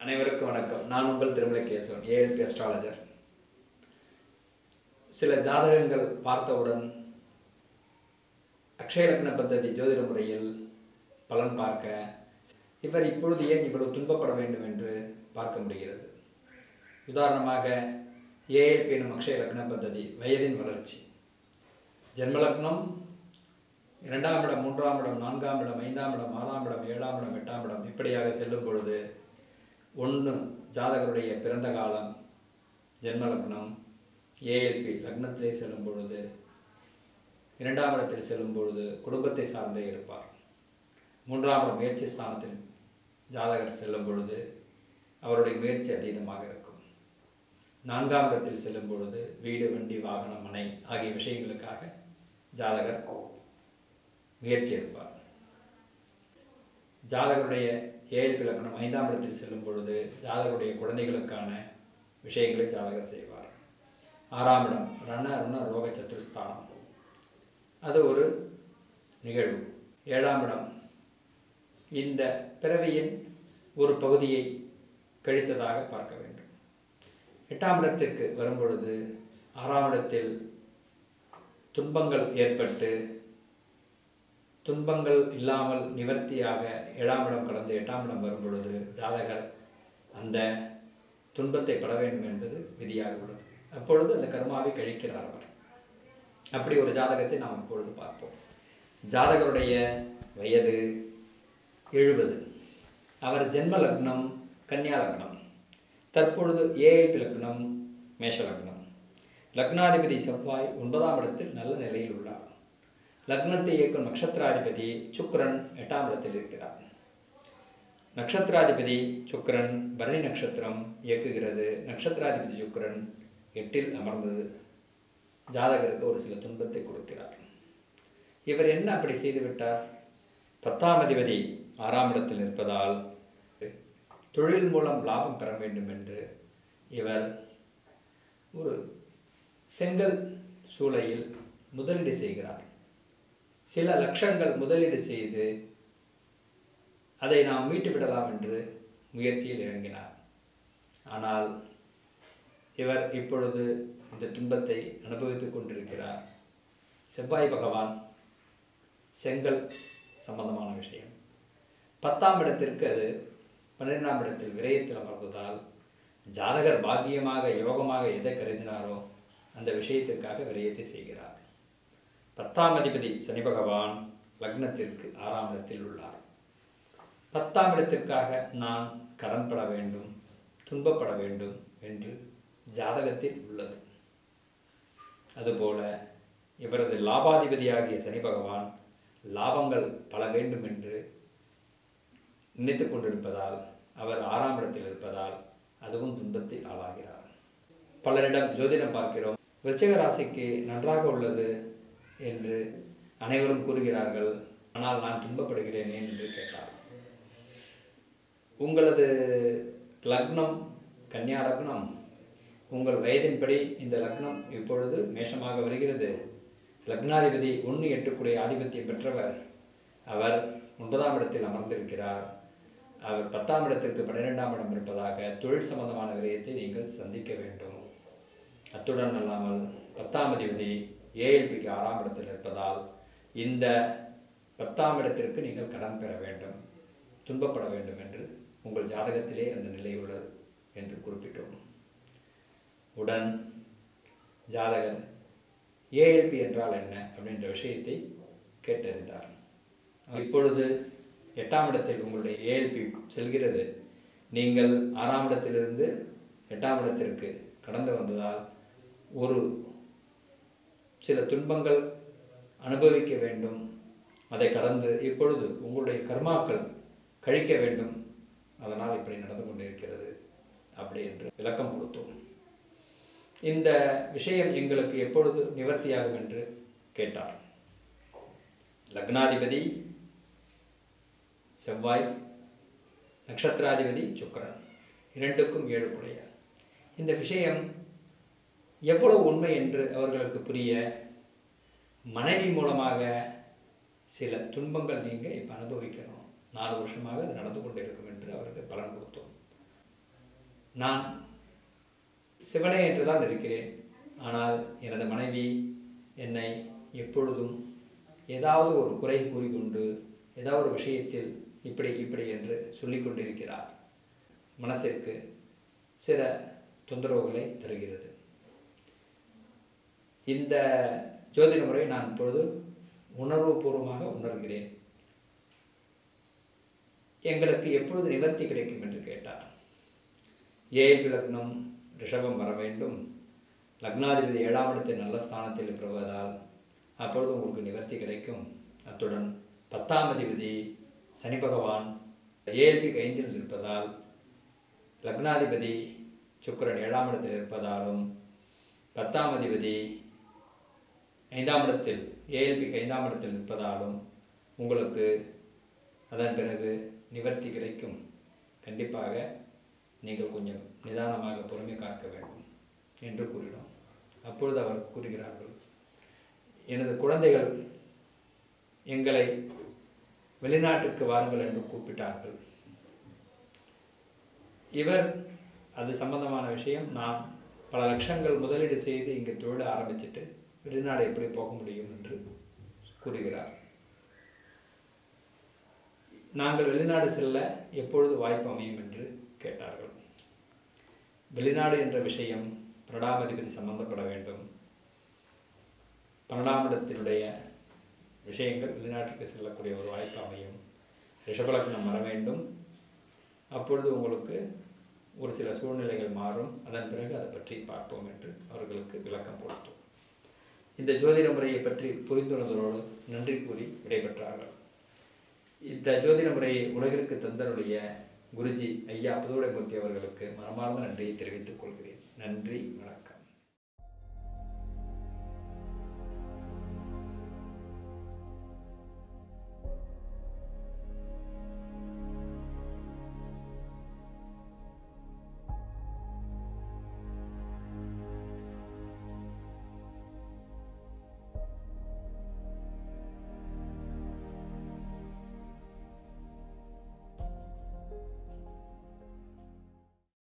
அனைவருக்கும் வணக்கம் நான் உங்கள் திருமலை கேசவன் ஏஎல்பி அஸ்ட்ராலஜர் சில ஜாதகங்கள் பார்த்தவுடன் அக்ஷய லக்ன பద్ధதி ஜோதிட முறையில் பலன் பார்க்க இவர் இப்பொழுது ஏன் இவ்வளவு துன்பப்பட வேண்டும் என்று பார்க்க முடிகிறது உதாரணமாக ஏஎல்பி எனும் அக்ஷய லக்ன பద్ధதி வயதின் வளர்ச்சி ஜென்மலக்னம் இரண்டாம் இடம் மூன்றாம் இடம் நான்காம் இடம் ஐந்தாம் இடம் ஆறாம் இடம் ஏழாம் இடம் எட்டாம் இடம் இப்படியாக செல்லும் பொழுது ஒன்று ஜாதகருடைய பிறந்த காலம் ஜென்ம லக்னம் ஏஎல்பி லக்னத்திலே செல்லும் பொழுது இரண்டாம் இடத்தில் செல்லும் பொழுது குடும்பத்தை சார்ந்தே இருப்பார் மூன்றாம் இடம் முயற்சி ஸ்தானத்தில் ஜாதகர் செல்லும் பொழுது அவருடைய முயற்சி அதீதமாக இருக்கும் நான்காம் இடத்தில் செல்லும் பொழுது வீடு வண்டி வாகனம் மனை ஆகிய விஷயங்களுக்காக ஜாதகர் முயற்சி எடுப்பார் ஜாதகருடைய ஏஎல்பி லக்னம் ஐந்தாம் இடத்தில் செல்லும் பொழுது ஜாதகருடைய குழந்தைகளுக்கான விஷயங்களை ஜாதகர் செய்வார் ஆறாம் இடம் ரண ருண ரோக சத்துருஸ்தானம் அது ஒரு நிகழ்வு ஏழாம் இடம் இந்த பிறவியின் ஒரு பகுதியை கழித்ததாக பார்க்க வேண்டும் எட்டாம் இடத்திற்கு வரும்பொழுது ஆறாம் இடத்தில் துன்பங்கள் ஏற்பட்டு துன்பங்கள் இல்லாமல் நிவர்த்தியாக ஏழாம் இடம் கடந்து எட்டாம் இடம் வரும் பொழுது ஜாதகர் அந்த துன்பத்தை பட வேண்டும் என்பது விதியாக உள்ளது அப்பொழுது அந்த கர்மாவை கழிக்கிறார் அவர் அப்படி ஒரு ஜாதகத்தை நாம் இப்பொழுது பார்ப்போம் ஜாதகருடைய வயது எழுபது அவர் ஜென்ம லக்னம் கன்னியா லக்னம் தற்பொழுது ஏஐபி லக்னம் மேஷ லக்னம் லக்னாதிபதி செவ்வாய் ஒன்பதாம் இடத்தில் நல்ல நிலையில் உள்ளார் லக்னத்தை இயக்கும் நட்சத்திராதிபதி சுக்கரன் எட்டாம் இடத்தில் இருக்கிறார் நட்சத்திராதிபதி சுக்கரன் பரணி நட்சத்திரம் இயக்குகிறது நட்சத்திராதிபதி சுக்கரன் எட்டில் அமர்ந்தது ஜாதகருக்கு ஒரு சில துன்பத்தை கொடுக்கிறார் இவர் என்ன அப்படி செய்துவிட்டார் பத்தாம் அதிபதி ஆறாம் இடத்தில் இருப்பதால் தொழில் மூலம் லாபம் பெற வேண்டும் என்று இவர் ஒரு செங்கல் சூளையில் முதலீடு செய்கிறார் சில லட்சங்கள் முதலீடு செய்து அதை நாம் மீட்டு விடலாம் என்று முயற்சியில் இறங்கினார் ஆனால் இவர் இப்பொழுது இந்த துன்பத்தை அனுபவித்துக் கொண்டிருக்கிறார் செவ்வாய் பகவான் செங்கல் சம்பந்தமான விஷயம் பத்தாம் இடத்திற்கு அது பன்னிரெண்டாம் இடத்தில் விரயத்தில் அமர்ந்ததால் ஜாதகர் பாக்கியமாக யோகமாக எதை கருதினாரோ அந்த விஷயத்திற்காக விரயத்தை செய்கிறார் பத்தாம் அதிபதி சனி பகவான் லக்னத்திற்கு ஆறாம் இடத்தில் உள்ளார் பத்தாம் இடத்திற்காக நான் கடன்பட வேண்டும் துன்பப்பட வேண்டும் என்று ஜாதகத்தில் உள்ளது அதுபோல இவரது லாபாதிபதியாகிய சனி பகவான் லாபங்கள் பல வேண்டும் என்று நினைத்து கொண்டிருப்பதால் அவர் ஆறாம் இடத்தில் இருப்பதால் அதுவும் துன்பத்தில் ஆளாகிறார் பலரிடம் ஜோதிடம் பார்க்கிறோம் விருச்சிக ராசிக்கு நன்றாக உள்ளது என்று அனைவரும் கூறுகிறார்கள் ஆனால் நான் துன்பப்படுகிறேன் ஏன் என்று கேட்டார் உங்களது லக்னம் கன்னியா லக்னம் உங்கள் வயதின்படி இந்த லக்னம் இப்பொழுது மேஷமாக வருகிறது லக்னாதிபதி ஒன்று எட்டுக்குடைய ஆதிபத்தியம் பெற்றவர் அவர் ஒன்பதாம் இடத்தில் அமர்ந்திருக்கிறார் அவர் பத்தாம் இடத்திற்கு பன்னிரெண்டாம் இடம் இருப்பதாக தொழில் சம்பந்தமான விரயத்தை நீங்கள் சந்திக்க வேண்டும் அத்துடன் அல்லாமல் பத்தாம் அதிபதி ஏஎல்பிக்கு ஆறாம் இடத்தில் இருப்பதால் இந்த பத்தாம் இடத்திற்கு நீங்கள் கடன் பெற வேண்டும் துன்பப்பட வேண்டும் என்று உங்கள் ஜாதகத்திலே அந்த நிலை உள்ளது என்று குறிப்பிட்டோம் உடன் ஜாதகர் ஏஎல்பி என்றால் என்ன அப்படின்ற விஷயத்தை கேட்டறிந்தார் இப்பொழுது எட்டாம் இடத்தில் உங்களுடைய ஏஎல்பி செல்கிறது நீங்கள் ஆறாம் இடத்திலிருந்து எட்டாம் இடத்திற்கு கடந்து வந்ததால் ஒரு சில துன்பங்கள் அனுபவிக்க வேண்டும் அதை கடந்து இப்பொழுது உங்களுடைய கர்மாக்கள் கழிக்க வேண்டும் அதனால் இப்படி நடந்து கொண்டிருக்கிறது அப்படி என்று விளக்கம் கொடுத்தோம் இந்த விஷயம் எங்களுக்கு எப்பொழுது நிவர்த்தியாகும் என்று கேட்டார் லக்னாதிபதி செவ்வாய் நட்சத்திராதிபதி சுக்கரன் இரண்டுக்கும் ஏழு குடைய இந்த விஷயம் எவ்வளவு உண்மை என்று அவர்களுக்கு புரிய மனைவி மூலமாக சில துன்பங்கள் நீங்கள் இப்போ அனுபவிக்கணும் நாலு வருஷமாக அது நடந்து கொண்டு இருக்கும் என்று அவருக்கு பலன் கொடுத்தோம் நான் சிவனே என்றுதான் இருக்கிறேன் ஆனால் எனது மனைவி என்னை எப்பொழுதும் ஏதாவது ஒரு குறை கூறிக்கொண்டு ஏதாவது ஒரு விஷயத்தில் இப்படி இப்படி என்று சொல்லிக் கொண்டிருக்கிறார் மனசிற்கு சில தொந்தரவுகளை தருகிறது இந்த ஜோதிட முறை நான் இப்பொழுது உணர்வுபூர்வமாக உணர்கிறேன் எங்களுக்கு எப்பொழுது நிவர்த்தி கிடைக்கும் என்று கேட்டார் ஏழு லக்னம் ரிஷபம் வர வேண்டும் லக்னாதிபதி ஏழாம் இடத்தில் நல்ல ஸ்தானத்தில் பெறுவதால் அப்பொழுது உங்களுக்கு நிவர்த்தி கிடைக்கும் அத்துடன் பத்தாம் அதிபதி சனி பகவான் ஏழ்பி ஐந்தில் இருப்பதால் லக்னாதிபதி சுக்கிரன் ஏழாம் இடத்தில் இருப்பதாலும் பத்தாம் அதிபதி ஐந்தாம் இடத்தில் ஏஎல்பிக்கு ஐந்தாம் இடத்தில் இருப்பதாலும் உங்களுக்கு அதன் பிறகு நிவர்த்தி கிடைக்கும் கண்டிப்பாக நீங்கள் கொஞ்சம் நிதானமாக பொறுமை காக்க வேண்டும் என்று கூறினோம் அப்பொழுது அவர் கூறுகிறார்கள் எனது குழந்தைகள் எங்களை வெளிநாட்டுக்கு வாருங்கள் என்று கூப்பிட்டார்கள் இவர் அது சம்பந்தமான விஷயம் நான் பல லட்சங்கள் முதலீடு செய்து இங்கே தொழில் ஆரம்பிச்சிட்டு வெளிநாடு எப்படி போக முடியும் என்று கூறுகிறார் நாங்கள் வெளிநாடு செல்ல எப்பொழுது வாய்ப்பு அமையும் என்று கேட்டார்கள் வெளிநாடு என்ற விஷயம் பிரணாமதிபதி சம்பந்தப்பட வேண்டும் பன்னெண்டாம் இடத்தினுடைய விஷயங்கள் வெளிநாட்டுக்கு செல்லக்கூடிய ஒரு வாய்ப்பு அமையும் ரிஷபலக்னம் வர வேண்டும் அப்பொழுது உங்களுக்கு ஒரு சில சூழ்நிலைகள் மாறும் அதன் பிறகு அதை பற்றி பார்ப்போம் என்று அவர்களுக்கு விளக்கம் கொடுத்தோம் இந்த ஜோதிட முறையை பற்றி புரிந்துணர்ந்ததோடு நன்றி கூறி விடைபெற்றார்கள் இந்த ஜோதிட முறையை உலகிற்கு தந்தனுடைய குருஜி ஐயா புதுவுடைமூர்த்தி அவர்களுக்கு மனமார்ந்த நன்றியை தெரிவித்துக் கொள்கிறேன் நன்றி வணக்கம்